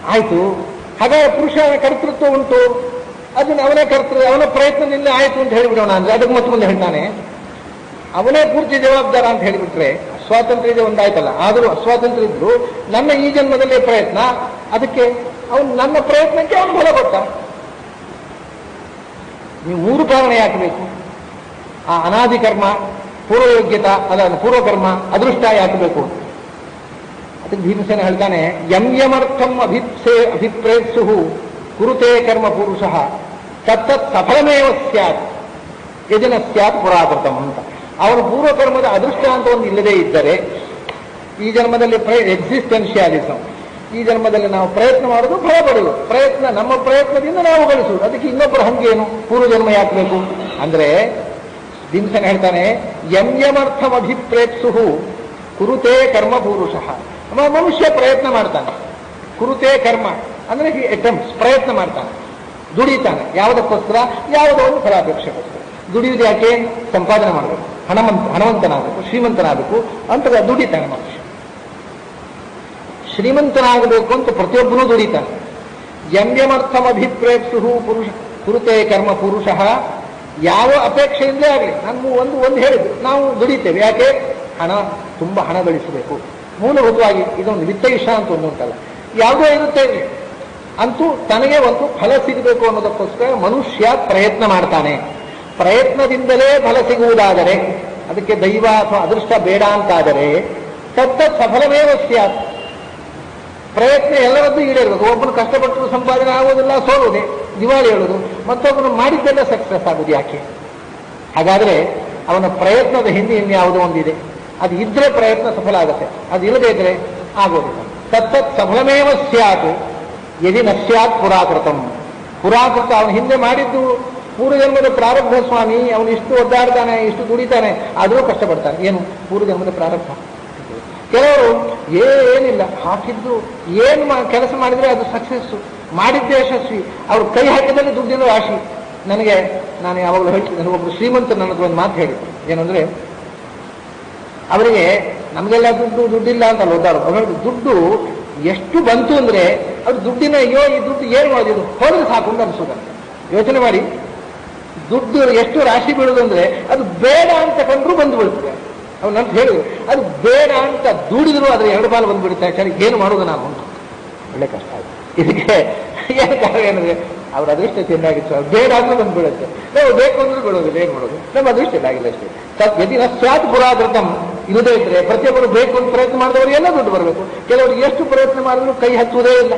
ಆಯ್ತು ಹಾಗಾದ್ರೆ ಪುರುಷನ ಕರ್ತೃತ್ವ ಉಂಟು ಅದನ್ನ ಅವನೇ ಕರ್ತೃ ಅವನ ಪ್ರಯತ್ನದಿಂದ ಆಯ್ತು ಅಂತ ಹೇಳಿಬಿಡೋಣ ಅಂದ್ರೆ ಅದಕ್ಕೆ ಮತ್ತೆ ಮುಂದೆ ಹೇಳ್ತಾನೆ ಅವನೇ ಪೂರ್ತಿ ಜವಾಬ್ದಾರ ಅಂತ ಹೇಳಿಬಿಟ್ರೆ ಸ್ವಾತಂತ್ರ್ಯ ಇದೆ ಒಂದಾಯ್ತಲ್ಲ ಆದರೂ ಅಸ್ವಾತಂತ್ರ್ಯ ಇದ್ರು ನನ್ನ ಈ ಜನ್ಮದಲ್ಲೇ ಪ್ರಯತ್ನ ಅದಕ್ಕೆ ಅವನು ನನ್ನ ಪ್ರಯತ್ನಕ್ಕೆ ಅವನು ಫಲ ಕೊಟ್ಟ ನೀವು ಮೂರು ಕಾರಣ ಯಾಕೆ ಬೇಕು ಆ ಅನಾದಿ ಕರ್ಮ ಪೂರ್ವಯೋಗ್ಯತ ಅಲ್ಲ ಪೂರ್ವಕರ್ಮ ಅದೃಷ್ಟ ಯಾಕೆ ಬೇಕು ಅದಕ್ಕೆ ಭೀಮಸೇನ ಹೇಳ್ತಾನೆ ಯಂ ಯಮರ್ಥಂ ಅಭಿಪ್ಸೆ ಅಭಿಪ್ರೇತ್ಸು ಕುರುತೆ ಕರ್ಮ ಪುರುಷ ತತ್ತತ್ ಸಫಲಮೇವ ಸ್ಯಾತ್ ಯಜನ ಸ್ಯಾತ್ ಪುರಾಕೃತಂ ಅಂತ ಅವನ ಪೂರ್ವಕರ್ಮದ ಅದೃಷ್ಟ ಅಂತ ಒಂದು ಇಲ್ಲದೇ ಇದ್ದರೆ ಈ ಜನ್ಮದಲ್ಲಿ ಎಕ್ಸಿಸ್ಟೆನ್ಷಿಯಾಲಿಸಮ್ ಈ ಜನ್ಮದಲ್ಲಿ ನಾವು ಪ್ರಯತ್ನ ಮಾಡೋದು ಫಲ ಪಡೆಯುವುದು ಪ್ರಯತ್ನ ನಮ್ಮ ಪ್ರಯತ್ನದಿಂದ ನಾವು ಗಳಿಸುವುದು ಅದಕ್ಕೆ ಇನ್ನೊಬ್ಬರ ಹಂಗೇನು ಪೂರ್ವ ಜನ್ಮ ಯಾಕಬೇಕು ಅಂದ್ರೆ ದಿನಸನ ಹೇಳ್ತಾನೆ ಯಂ ಯಮರ್ಥಂ ಅಭಿಪ್ರೇತ್ಸು ಕುರುತೆ ಕರ್ಮ ಪುರುಷ ಮನುಷ್ಯ ಪ್ರಯತ್ನ ಮಾಡ್ತಾನೆ ಕುರುತೆ ಕರ್ಮ ಅಂದ್ರೆ ಹಿ ಅಟೆಂಪ್ಟ್ಸ್ ಪ್ರಯತ್ನ ಮಾಡ್ತಾನೆ ದುಡಿತಾನೆ ಯಾವುದಕ್ಕೋಸ್ಕರ ಯಾವುದೋ ಒಂದು ಫಲಾಪೇಕ್ಷೆಗೋಸ್ಕರ ದುಡಿಯುವುದು ಯಾಕೆ ಸಂಪಾದನೆ ಮಾಡಬೇಕು ಹಣವಂತ ಹಣವಂತನಾಗಬೇಕು ಶ್ರೀಮಂತನಾಗಬೇಕು ಅಂತ ದುಡಿತಾನೆ ಮನುಷ್ಯ ಶ್ರೀಮಂತನಾಗಬೇಕು ಅಂತ ಪ್ರತಿಯೊಬ್ಬನೂ ದುಡಿತಾನೆ ಯಮ್ಯಮರ್ಥಂ ಅಭಿಪ್ರೇಪ್ಸು ಪುರುಷ ಕುರುತೆ ಕರ್ಮ ಪುರುಷ ಯಾವ ಅಪೇಕ್ಷೆಯಿಂದಲೇ ಆಗಲಿ ನಾನು ಒಂದು ಒಂದು ಹೇಳಿದ್ರು ನಾವು ದುಡಿತೇವೆ ಯಾಕೆ ಹಣ ತುಂಬ ಹಣ ಗಳಿಸಬೇಕು ಮೂಲಭೂತವಾಗಿ ಇದೊಂದು ವಿತ್ತೈಷ ಅಂತ ಒಂದು ಉಂಟಲ್ಲ ಯಾವುದೋ ಇರುತ್ತೆ ಇಲ್ಲಿ. ಅಂತೂ ತನಗೆ ಒಂದು ಫಲ ಸಿಗಬೇಕು ಅನ್ನೋದಕ್ಕೋಸ್ಕರ ಮನುಷ್ಯ ಪ್ರಯತ್ನ ಮಾಡ್ತಾನೆ ಪ್ರಯತ್ನದಿಂದಲೇ ಫಲ ಸಿಗುವುದಾದರೆ ಅದಕ್ಕೆ ದೈವ ಅಥವಾ ಅದೃಷ್ಟ ಬೇಡ ಅಂತಾದರೆ ತತ್ತ ಸಫಲಮೇವ ಸ್ಯಾತ್ ಪ್ರಯತ್ನ ಎಲ್ಲರದ್ದು ಈಡೇರಬೇಕು ಒಬ್ಬನು ಕಷ್ಟಪಟ್ಟರು ಸಂಪಾದನೆ ಆಗೋದಿಲ್ಲ ಸೋಲುವುದೇ ದಿವಾಳಿ ಹೇಳೋದು ಮತ್ತೊಬ್ಬನು ಮಾಡಿದ್ದೆಲ್ಲ ಸಕ್ಸಸ್ ಆಗುದು ಯಾಕೆ ಹಾಗಾದ್ರೆ ಅವನ ಪ್ರಯತ್ನದ ಹಿಂದೆ ಇನ್ಯಾವುದೋ ಒಂದಿದೆ ಅದು ಇದ್ರೆ ಪ್ರಯತ್ನ ಸಫಲ ಆಗುತ್ತೆ ಅದು ಇಲ್ಲದೇ ಇದ್ರೆ ಆಗೋದಿಲ್ಲ ತತ್ತತ್ ಸಫಲಮೇವ ಸ್ಯಾತ್ ಯದಿ ನ ಸ್ಯಾತ್ ಪುರಾಕೃತಂ ಪುರಾಕೃತ ಅವನು ಹಿಂದೆ ಮಾಡಿದ್ದು ಪೂರ್ವಜನ್ಮದ ಪ್ರಾರಬ್ಧ ಸ್ವಾಮಿ ಅವನು ಇಷ್ಟು ಒದ್ದಾಡ್ತಾನೆ ಇಷ್ಟು ದುಡಿತಾನೆ ಆದರೂ ಕಷ್ಟಪಡ್ತಾನೆ ಏನು ಪೂರ್ವಜನ್ಮದ ಪ್ರಾರಬ್ಧ ಕೆಲವರು ಏನಿಲ್ಲ ಹಾಕಿದ್ದು ಏನು ಮಾ- ಕೆಲಸ ಮಾಡಿದ್ರೆ ಅದು ಸಕ್ಸಸ್ಸು ಮಾಡಿದ್ದೇ ಯಶಸ್ವಿ ಅವ್ರು ಕೈ ಹಾಕಿದಲ್ಲಿ ದುಡ್ಡಿನ ರಾಶಿ ನನಗೆ ನಾನು ಯಾವಾಗಲೂ ಹೇಳ್ತಿದ್ದೇನೆ ಒಬ್ಬರು ಶ್ರೀಮಂತ ನನ್ನದು ಒಂದು ಮಾತು ಹೇಳಿದ್ರು ಏನಂದ್ರೆ ಅವರಿಗೆ ನಮಗೆಲ್ಲ ದುಡ್ಡು ದುಡ್ಡಿಲ್ಲ ಅಂತ ಓದಾಡೋದು ಅವ್ರು ಹೇಳಿದ್ರು, ದುಡ್ಡು ಎಷ್ಟು ಬಂತು ಅಂದ್ರೆ ಅವ್ರು ದುಡ್ಡಿನ ಅಯ್ಯೋ ಈ ದುಡ್ಡು ಏನು ಮಾಡೋದು ಹೋದ್ರೆ ಸಾಕು ಅಂತ ಅನ್ಸೋದಂತೆ ಯೋಚನೆ ಮಾಡಿ ದುಡ್ಡು ಎಷ್ಟು ರಾಶಿ ಬೀಳುದು ಅಂದ್ರೆ ಅದು ಬೇಡ ಅಂತ ಕಂಡ್ರು ಬಂದು ಬೀಳ್ತದೆ ಅವ್ನು ಅಂತ ಹೇಳಿದ್ರು ಅದು ಬೇಡ ಅಂತ ದುಡಿದ್ರು ಅದ್ರ ಎರಡು ಬಾಲ್ ಬಂದ್ಬಿಡುತ್ತೆ ಸರಿ ಏನು ಮಾಡೋದು ನಾನು ಅಂತ ಒಳ್ಳೆ ಕಷ್ಟ ಆಯ್ತು ಇದಕ್ಕೆ ಏನು ಕಾರಣ ಏನಂದ್ರೆ ಅವ್ರ ಅದೃಷ್ಟ ಚೆನ್ನಾಗಿತ್ತು ಅದು ಬೇಡ ಅಂದ್ರೆ ಬಂದ್ಬಿಡುತ್ತೆ ನಾವು ಬೇಕು ಅಂದ್ರೆ ಬಿಡೋದಿಲ್ಲ ಏನು ಮಾಡೋದು ನಮ್ಮ ಅದೃಷ್ಟ ಇದಾಗಿಲ್ಲ ಅಷ್ಟೇ ತತ್ ಯದಿ ನ ಸ್ಯಾತ್ ಪುರಾದೃತಂ ಇಲ್ಲದೇ ಇದ್ರೆ ಪ್ರತಿಯೊಬ್ಬರು ಬೇಕು ಅಂತ ಪ್ರಯತ್ನ ಮಾಡಿದವರು ಎಲ್ಲ ದುಡ್ಡು ಬರಬೇಕು ಕೆಲವರು ಎಷ್ಟು ಪ್ರಯತ್ನ ಮಾಡಿದ್ರು ಕೈ ಹಚ್ಚುವುದೇ ಇಲ್ಲ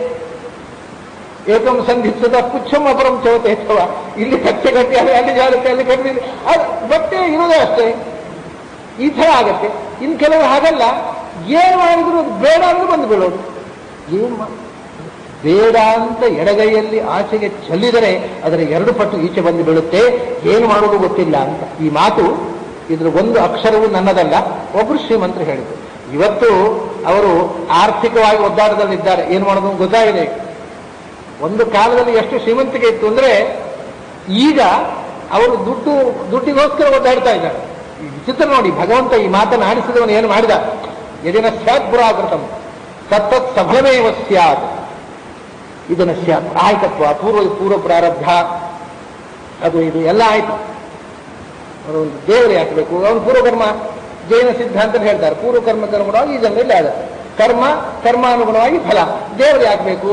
ಏಕಂ ಸಂಧಿಸದ ಪುಚ್ಛಂ ಅಪರಂ ಚವತೆ ಹೆಚ್ಚವ ಇಲ್ಲಿ ಕಚ್ಚೆ ಕಟ್ಟಿ ಅಲ್ಲಿ ಅಲ್ಲಿ ಜಾಲಕ್ಕೆ ಅಲ್ಲಿ ಕಟ್ಟಿದ್ರೆ ಅದು ಬಟ್ಟೆ ಇರೋದೇ ಅಷ್ಟೇ ಈ ಥರ ಆಗತ್ತೆ ಇನ್ನು ಕೆಲವರು ಹಾಗಲ್ಲ ಏನು ಮಾಡಿದ್ರು ಅದು ಬೇಡ ಅಂದ್ರೆ ಬಂದು ಬೀಳೋದು ಏನು ಮಾ ಬೇಡ ಅಂತ ಎಡಗೈಯಲ್ಲಿ ಆಚೆಗೆ ಚೆಲ್ಲಿದರೆ ಅದರ ಎರಡು ಪಟ್ಟು ಈಚೆ ಬಂದು ಬೀಳುತ್ತೆ ಏನು ಮಾಡೋದು ಗೊತ್ತಿಲ್ಲ ಅಂತ ಈ ಮಾತು ಇದ್ರ ಒಂದು ಅಕ್ಷರವೂ ನನ್ನದಲ್ಲ ಒಬ್ರು ಶ್ರೀಮಂತರು ಹೇಳಿದ್ರು ಇವತ್ತು ಅವರು ಆರ್ಥಿಕವಾಗಿ ಒದ್ದಾಟದಲ್ಲಿದ್ದಾರೆ ಏನು ಮಾಡೋದು ಅಂತ ಗೊತ್ತಾಗಿದೆ ಒಂದು ಕಾಲದಲ್ಲಿ ಎಷ್ಟು ಶ್ರೀಮಂತಿಕೆ ಇತ್ತು ಅಂದ್ರೆ ಈಗ ಅವರು ದುಡ್ಡು ದುಡ್ಡಿಗೋಸ್ಕರ ಒದ್ದಾಡ್ತಾ ಇದ್ದಾರೆ ಈ ವಿಚಿತ್ರ ನೋಡಿ ಭಗವಂತ ಈ ಮಾತನ್ನು ಆಡಿಸಿದವನು ಏನು ಮಾಡಿದ ಯದಿನ ಸ್ಯಾತ್ ಪುರಾಕೃತಂ ತತ್ತತ್ ಸಫಲಮೇವ ಸ್ಯಾತ್ ಇದನ್ನ ಸ್ಯಾತ್ ಆಯ್ತಪ್ಪ ಪೂರ್ವ ಪೂರ್ವ ಪ್ರಾರಬ್ಧ ಅದು ಇದು ಎಲ್ಲ ಆಯ್ತು ಅವರು ಒಂದು ದೇವರು ಹಾಕಬೇಕು ಅವನು ಪೂರ್ವಕರ್ಮ ಜೈನ ಸಿದ್ಧಾಂತ ಹೇಳ್ತಾರೆ ಪೂರ್ವಕರ್ಮಕ್ಕೆ ಅನುಗುಣವಾಗಿ ಈ ಜನ್ಮದಲ್ಲಿ ಆದ ಕರ್ಮ ಕರ್ಮಾನುಗುಣವಾಗಿ ಫಲ ದೇವರು ಹಾಕಬೇಕು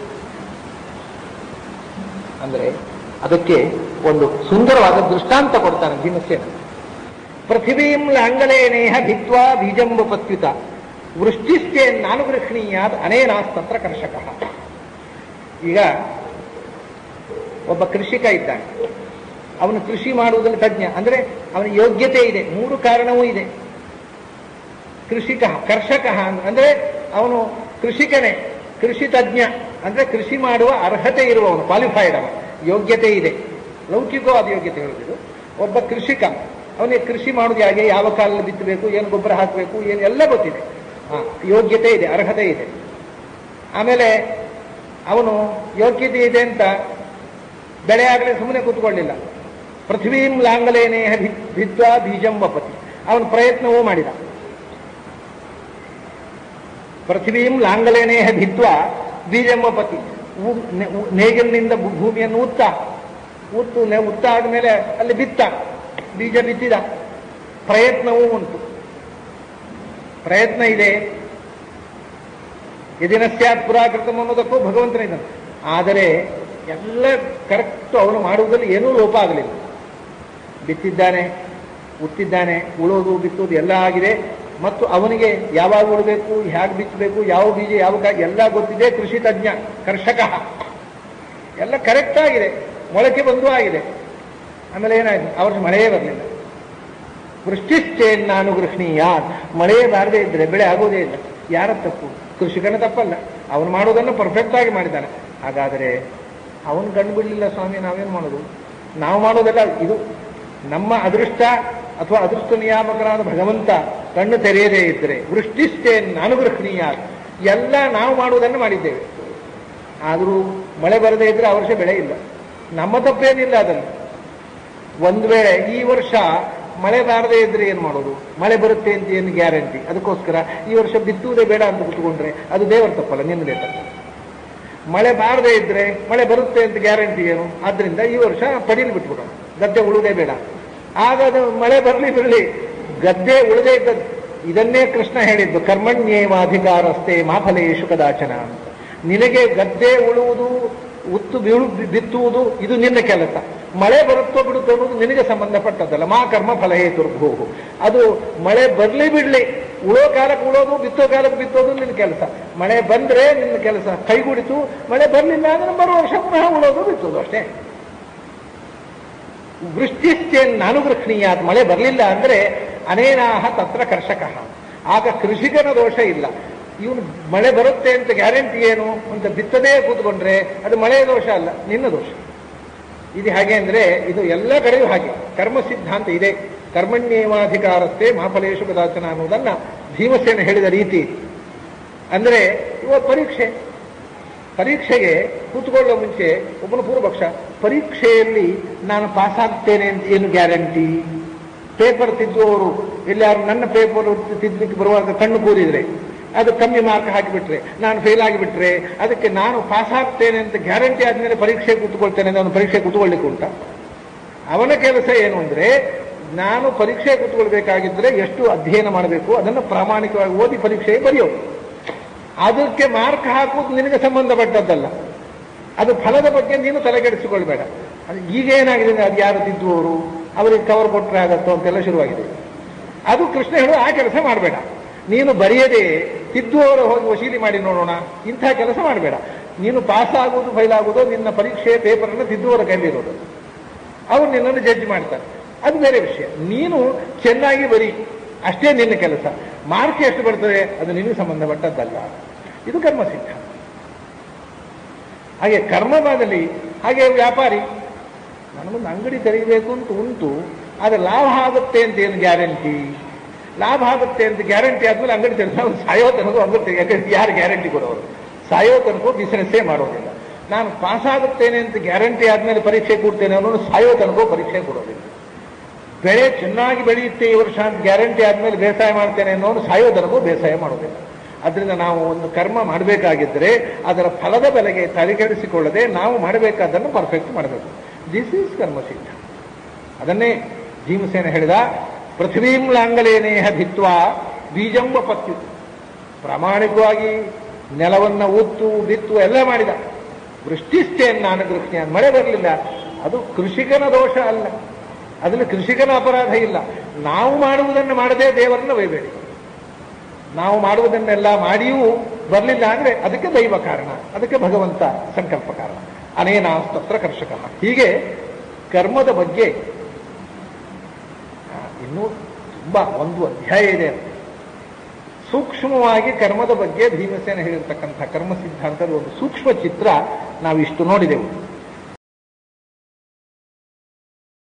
ಅಂದ್ರೆ ಅದಕ್ಕೆ ಒಂದು ಸುಂದರವಾದ ದೃಷ್ಟಾಂತ ಕೊಡ್ತಾನೆ ಭೀಮಸೇನ ಪೃಥಿವೀಂ ಲಾಂಗಲೇನೇಹ ಭಿತ್ವಾ ಬೀಜಂಬಪತ್ಯುತ ವೃಷ್ಟಿಸ್ತೇನ್ನಾನುಗೃಹಣೀಯಾದ ಅನೇನಾಸ್ತಂತ್ರ ಕರ್ಷಕ ಈಗ ಒಬ್ಬ ಕೃಷಿಕ ಇದ್ದಾನೆ ಅವನು ಕೃಷಿ ಮಾಡುವುದರಲ್ಲಿ ತಜ್ಞ ಅಂದ್ರೆ ಅವನ ಯೋಗ್ಯತೆ ಇದೆ ಮೂರು ಕಾರಣವೂ ಇದೆ ಕೃಷಿಕ ಕರ್ಷಕ ಅಂದ್ರೆ ಅವನು ಕೃಷಿಕನೇ ಕೃಷಿ ತಜ್ಞ ಅಂದ್ರೆ ಕೃಷಿ ಮಾಡುವ ಅರ್ಹತೆ ಇರುವವನು ಕ್ವಾಲಿಫೈಡ್ ಅವ ಯೋಗ್ಯತೆ ಇದೆ ಲೌಕಿಕವಾದ ಯೋಗ್ಯತೆ ಹೇಳುವುದು ಒಬ್ಬ ಕೃಷಿಕ ಅವನಿಗೆ ಕೃಷಿ ಮಾಡುವುದು ಹೇಗೆ ಯಾವ ಕಾಲದಲ್ಲಿ ಬಿತ್ತಬೇಕು ಏನು ಗೊಬ್ಬರ ಹಾಕಬೇಕು ಏನು ಎಲ್ಲ ಗೊತ್ತಿದೆ ಹಾ, ಯೋಗ್ಯತೆ ಇದೆ ಅರ್ಹತೆ ಇದೆ ಆಮೇಲೆ ಅವನು ಯೋಗ್ಯತೆ ಇದೆ ಅಂತ ಬೆಳೆ ಆಗಲಿ ಸುಮ್ಮನೆ ಕೂತ್ಕೊಳ್ಳಿಲ್ಲ ಪೃಥ್ವೀಂ ಲಾಂಗಲೇನೇ ಭಿತ್ವಾ ಬೀಜಂ ವಪತಿ ಅವನು ಪ್ರಯತ್ನವೂ ಮಾಡಿದ ಪೃಥ್ವೀಂ ಲಾಂಗಲೇನೇ ಭಿತ್ವಾ ಬೀಜೆಂಬ ಪತಿ ಉ- ನೆ- ಉ- ನೇಗಿಲಿನಿಂದ ಭೂ- ಭೂಮಿಯನ್ನು ಉತ್ತ ಉತ್ತು ನೆ- ಉತ್ತ ಆದ್ಮೇಲೆ ಅಲ್ಲಿ ಬಿತ್ತ ಬೀಜ ಬಿತ್ತಿದ ಪ್ರಯತ್ನವೂ ಉಂಟು ಪ್ರಯತ್ನ ಇದೆ ಯದಿನ ಸ್ಯಾತ್ ಪುರಾಕೃತಂ ಅನ್ನೋದಕ್ಕೂ ಭಗವಂತನ ಇದ್ದಾನೆ ಆದರೆ ಎಲ್ಲ ಕರೆಕ್ಟ್ ಅವನು ಮಾಡುವುದರಲ್ಲಿ ಏನೂ ಲೋಪ ಆಗಲಿಲ್ಲ ಬಿತ್ತಿದ್ದಾನೆ ಉತ್ತಿದ್ದಾನೆ ಉಳೋದು ಬಿತ್ತೋದು ಎಲ್ಲ ಆಗಿದೆ ಮತ್ತು ಅವನಿಗೆ ಯಾವಾಗ ಉಳಬೇಕು ಹೇಗೆ ಬಿತ್ತಬೇಕು ಯಾವ ಬೀಜ ಯಾವ ಕಾಯಿ ಎಲ್ಲ ಗೊತ್ತಿದೆ ಕೃಷಿ ತಜ್ಞ ಕರ್ಷಕ ಎಲ್ಲ ಕರೆಕ್ಟ್ ಆಗಿದೆ ಮೊಳಕೆ ಬಂದು ಆಗಿದೆ ಆಮೇಲೆ ಏನಾಯ್ತು ಆ ವರ್ಷ ಮಳೆಯೇ ಬರಲಿಲ್ಲ ವೃಷ್ಟಿಶ್ಚೇನ್ ನಾನು ಗೃಹಿಣೀಯ ಮಳೆಯೇ ಬಾರದೇ ಇದ್ರೆ ಬೆಳೆ ಆಗೋದೇ ಇಲ್ಲ ಯಾರ ತಪ್ಪು ಕೃಷಿಕನ ತಪ್ಪಲ್ಲ ಅವನು ಮಾಡೋದನ್ನು ಪರ್ಫೆಕ್ಟ್ ಆಗಿ ಮಾಡಿದ್ದಾನೆ ಹಾಗಾದರೆ ಅವನು ಕಂಡು ಬಿಡಲಿಲ್ಲ ಸ್ವಾಮಿ ನಾವೇನು ಮಾಡೋದು ನಾವು ಮಾಡೋದಲ್ಲ ಇದು ನಮ್ಮ ಅದೃಷ್ಟ ಅಥವಾ ಅದೃಷ್ಟ ನಿಯಾಮಕರಾದ ಭಗವಂತ ಕಣ್ಣು ತೆರೆಯದೇ ಇದ್ದರೆ ವೃಷ್ಟಿಶ್ಚೇನ್ ನಾನು ಗೃಹಿಣೀಯ ಎಲ್ಲ ನಾವು ಮಾಡುವುದನ್ನು ಮಾಡಿದ್ದೇವೆ ಆದರೂ ಮಳೆ ಬರದೇ ಇದ್ರೆ ಆ ವರ್ಷ ಬೆಳೆ ಇಲ್ಲ ನಮ್ಮ ತಪ್ಪೇನಿಲ್ಲ ಅದನ್ನು ಒಂದು ವೇಳೆ ಈ ವರ್ಷ ಮಳೆ ಬಾರದೇ ಇದ್ರೆ ಏನು ಮಾಡೋದು ಮಳೆ ಬರುತ್ತೆ ಅಂತ ಏನು ಗ್ಯಾರಂಟಿ ಅದಕ್ಕೋಸ್ಕರ ಈ ವರ್ಷ ಬಿತ್ತುವುದೇ ಬೇಡ ಅಂತ ಕೂತ್ಕೊಂಡ್ರೆ ಅದು ದೇವರ ತಪ್ಪಲ್ಲ ನಿನ್ನದೇ ತಪ್ಪು ಮಳೆ ಬಾರದೇ ಇದ್ರೆ ಮಳೆ ಬರುತ್ತೆ ಅಂತ ಗ್ಯಾರಂಟಿ ಏನು ಆದ್ರಿಂದ ಈ ವರ್ಷ ಪಡೀಲಿ ಬಿಟ್ಬಿಡೋಣ ಗದ್ದೆ ಉಳುವುದೇ ಬೇಡ ಆಗ ಅದು ಮಳೆ ಬರಲಿ ಬಿರಲಿ ಗದ್ದೆ ಉಳಿದೇ ಇದ್ದದ್ದು ಇದನ್ನೇ ಕೃಷ್ಣ ಹೇಳಿದ್ದು ಕರ್ಮಣ್ಯೇವಾಧಿಕಾರಸ್ಥೆ ಮಾಫಲೇಶು ಕದಾಚನ ಅಂತ ನಿನಗೆ ಗದ್ದೆ ಉಳುವುದು ಉತ್ತು ಬೀಳು ಬಿತ್ತುವುದು ಇದು ನಿನ್ನ ಕೆಲಸ ಮಳೆ ಬರುತ್ತೋ ಬಿಡುತ್ತೋ ಅನ್ನೋದು ನಿನಗೆ ಸಂಬಂಧಪಟ್ಟದ್ದಲ್ಲ ಮಾ ಕರ್ಮ ಫಲಹೇತುರ್ಭೂ ಅದು ಮಳೆ ಬರ್ಲಿ ಬಿಡ್ಲಿ ಉಳೋ ಕಾಲಕ್ಕೆ ಉಳೋದು ಬಿತ್ತೋ ಕಾಲಕ್ಕೆ ಬಿತ್ತೋದು ನಿನ್ನ ಕೆಲಸ ಮಳೆ ಬಂದ್ರೆ ನಿನ್ನ ಕೆಲಸ ಕೈಗೂಡಿತು ಮಳೆ ಬರ್ಲಿಲ್ಲ ಅಂದ್ರೆ ಬರುವ ವರ್ಷ ಪುನಃ ಉಳೋದು ಬಿತ್ತೋದು ಅಷ್ಟೇ ವೃಷ್ಟಿಶ್ಚೇನ್ ನಾನು ಗೃಹಿಣಿಯಾತ್ ಮಳೆ ಬರಲಿಲ್ಲ ಅಂದ್ರೆ ಅನೇನಾಹ ತತ್ರ ಕರ್ಷಕ ಆಗ ಕೃಷಿಕನ ದೋಷ ಇಲ್ಲ ಇವನು ಮಳೆ ಬರುತ್ತೆ ಅಂತ ಗ್ಯಾರಂಟಿ ಏನು ಅಂತ ಬಿತ್ತದೇ ಕೂತ್ಕೊಂಡ್ರೆ ಅದು ಮಳೆಯ ದೋಷ ಅಲ್ಲ ನಿನ್ನ ದೋಷ ಇದು ಹಾಗೆ ಅಂದ್ರೆ ಇದು ಎಲ್ಲ ಕಡೆಯೂ ಹಾಗೆ ಕರ್ಮ ಸಿದ್ಧಾಂತ ಇದೆ ಕರ್ಮಣ್ಯೇವಾಧಿಕಾರಸ್ಥೆ ಮಾಫಲೇಶು ಕದಾಚನ ಅನ್ನೋದನ್ನ ಭೀಮಸೇನ ಹೇಳಿದ ರೀತಿ ಅಂದ್ರೆ ಇವತ್ತು ಪರೀಕ್ಷೆ ಪರೀಕ್ಷೆಗೆ ಕೂತ್ಕೊಳ್ಳೋ ಮುಂಚೆ ಒಬ್ಬನ ಪೂರ್ವಪಕ್ಷ ಪರೀಕ್ಷೆಯಲ್ಲಿ ನಾನು ಪಾಸ್ ಆಗ್ತೇನೆ ಅಂತ ಏನು ಗ್ಯಾರಂಟಿ ಪೇಪರ್ ತಿದ್ದುವವರು ಎಲ್ಲಾರು ನನ್ನ ಪೇಪರ್ ತಿದ್ದಲಿಕ್ಕೆ ಬರುವಾಗ ಕಣ್ಣು ಕೂರಿದ್ರೆ ಅದು ಕಮ್ಮಿ ಮಾರ್ಕ್ ಹಾಕಿಬಿಟ್ರೆ ನಾನು ಫೇಲ್ ಆಗಿಬಿಟ್ರೆ ಅದಕ್ಕೆ ನಾನು ಪಾಸ್ ಆಗ್ತೇನೆ ಅಂತ ಗ್ಯಾರಂಟಿ ಆದ್ಮೇಲೆ ಪರೀಕ್ಷೆ ಕೂತ್ಕೊಳ್ತೇನೆ ಅಂತ ಅವನು ಪರೀಕ್ಷೆ ಕೂತ್ಕೊಳ್ಳಿಕ್ಕೆ ಉಂಟ ಅವನ ಕೆಲಸ ಏನು ಅಂದ್ರೆ ನಾನು ಪರೀಕ್ಷೆ ಕೂತ್ಕೊಳ್ಬೇಕಾಗಿದ್ರೆ ಎಷ್ಟು ಅಧ್ಯಯನ ಮಾಡಬೇಕು ಅದನ್ನು ಪ್ರಾಮಾಣಿಕವಾಗಿ ಓದಿ ಪರೀಕ್ಷೆಗೆ ಬರೆಯೋದು ಅದಕ್ಕೆ ಮಾರ್ಕ್ ಹಾಕುವುದು ನಿನಗೆ ಸಂಬಂಧಪಟ್ಟದ್ದಲ್ಲ ಅದು ಫಲದ ಬಗ್ಗೆ ನೀನು ತಲೆಗೆಡಿಸಿಕೊಳ್ಬೇಡ ಅದು ಈಗ ಏನಾಗಿದೆ ಅಂದ್ರೆ ಅದು ಯಾರು ತಿದ್ದುವವರು ಅವರಿಗೆ ಕವರ್ ಕೊಟ್ಟರೆ ಆಗತ್ತೋ ಅಂತೆಲ್ಲ ಶುರುವಾಗಿದೆ ಅದು ಕೃಷ್ಣ ಹೇಳುವ ಆ ಕೆಲಸ ಮಾಡಬೇಡ ನೀನು ಬರೆಯದೆ ತಿದ್ದುವವರು ಹೋಗಿ ವಸೂಲಿ ಮಾಡಿ ನೋಡೋಣ ಇಂಥ ಕೆಲಸ ಮಾಡಬೇಡ ನೀನು ಪಾಸ್ ಆಗುವುದು ಫೈಲ್ ಆಗುವುದು ನಿನ್ನ ಪರೀಕ್ಷೆ ಪೇಪರನ್ನು ತಿದ್ದುವವರ ಕೈಲಿರೋದು ಅವರು ನಿನ್ನನ್ನು ಜಡ್ಜ್ ಮಾಡ್ತಾರೆ ಅದು ಬೇರೆ ವಿಷಯ ನೀನು ಚೆನ್ನಾಗಿ ಬರಿ ಅಷ್ಟೇ ನಿನ್ನ ಕೆಲಸ ಮಾರ್ಕ್ ಎಷ್ಟು ಬರ್ತದೆ ಅದು ನಿನಗೆ ಸಂಬಂಧಪಟ್ಟದ್ದಲ್ಲ ಇದು ಕರ್ಮ ಸಿದ್ಧಾಂತ ಹಾಗೆ ಕರ್ಮದಲ್ಲಿ ಹಾಗೆ ವ್ಯಾಪಾರಿ ನನಗೊಂದು ಅಂಗಡಿ ತೆರೀಬೇಕು ಅಂತ ಉಂಟು ಆದರೆ ಲಾಭ ಆಗುತ್ತೆ ಅಂತ ಏನು ಗ್ಯಾರಂಟಿ ಲಾಭ ಆಗುತ್ತೆ ಅಂತ ಗ್ಯಾರಂಟಿ ಆದ್ಮೇಲೆ ಅಂಗಡಿ ತೆರೆದ ಅವ್ನು ಸಾಯೋ ತನಕ ಅಂಗಡಿ ತೆಗಿ ಯಾರು ಗ್ಯಾರಂಟಿ ಕೊಡೋರು ಸಾಯೋ ತನಕ ಬಿಸಿನೆಸ್ಸೇ ಮಾಡೋದಿಲ್ಲ ನಾನು ಪಾಸ್ ಆಗುತ್ತೇನೆ ಅಂತ ಗ್ಯಾರಂಟಿ ಆದ್ಮೇಲೆ ಪರೀಕ್ಷೆ ಕೊಡ್ತೇನೆ ಅನ್ನೋನು ಸಾಯೋ ತನಕ ಪರೀಕ್ಷೆ ಕೊಡೋದಿಲ್ಲ ಬೆಳೆ ಚೆನ್ನಾಗಿ ಬೆಳೆಯುತ್ತೆ ಈ ವರ್ಷ ಅಂತ ಗ್ಯಾರಂಟಿ ಆದ್ಮೇಲೆ ಬೇಸಾಯ ಮಾಡ್ತೇನೆ ಅನ್ನೋನು ಸಾಯೋ ತನಕ ಬೇಸಾಯ ಮಾಡೋದಿಲ್ಲ ಅದರಿಂದ ನಾವು ಒಂದು ಕರ್ಮ ಮಾಡಬೇಕಾಗಿದ್ದರೆ ಅದರ ಫಲದ ಬೆಲೆಗೆ ತಲೆಕೆಡಿಸಿಕೊಳ್ಳದೆ ನಾವು ಮಾಡಬೇಕಾದನ್ನು ಪರ್ಫೆಕ್ಟ್ ಮಾಡಬೇಕು ದಿಸ್ ಈಸ್ ಕರ್ಮ ಸಿದ್ಧ ಅದನ್ನೇ ಭೀಮಸೇನ ಹೇಳಿದ ಪೃಥ್ವೀಂ ಲಾಂಗಲೇನೇಹ ಭಿತ್ವ ಬೀಜಂಬ ಪತ್ಯು ಪ್ರಾಮಾಣಿಕವಾಗಿ ನೆಲವನ್ನ ಉತ್ತು ಬಿತ್ತು ಎಲ್ಲ ಮಾಡಿದ ವೃಷ್ಟಿಸ್ತೇನ್ ನಾನು ಗೃಹಿಣಿ ಮಳೆ ಬರಲಿಲ್ಲ ಅದು ಕೃಷಿಕನ ದೋಷ ಅಲ್ಲ ಅದರಲ್ಲಿ ಕೃಷಿಕನ ಅಪರಾಧ ಇಲ್ಲ ನಾವು ಮಾಡುವುದನ್ನು ಮಾಡದೆ ದೇವರನ್ನು ಬೈಬೇಡಿ ನಾವು ಮಾಡುವುದನ್ನೆಲ್ಲ ಮಾಡಿಯೂ ಬರಲಿಲ್ಲ ಅಂದ್ರೆ ಅದಕ್ಕೆ ದೈವ ಕಾರಣ ಅದಕ್ಕೆ ಭಗವಂತ ಸಂಕಲ್ಪ ಕಾರಣ ಅನೇನಾಸ್ತತ್ರ ಕರ್ಷಕ ಹೀಗೆ ಕರ್ಮದ ಬಗ್ಗೆ ಆ, ಇನ್ನೂ ತುಂಬಾ ಒಂದು ಅಧ್ಯಾಯ ಇದೆ ಸೂಕ್ಷ್ಮವಾಗಿ ಕರ್ಮದ ಬಗ್ಗೆ ಭೀಮಸೇನ ಹೇಳಿರ್ತಕ್ಕಂಥ ಕರ್ಮ ಸಿದ್ಧಾಂತದ ಒಂದು ಸೂಕ್ಷ್ಮ ಚಿತ್ರ ನಾವು ಇಷ್ಟು ನೋಡಿದೆವು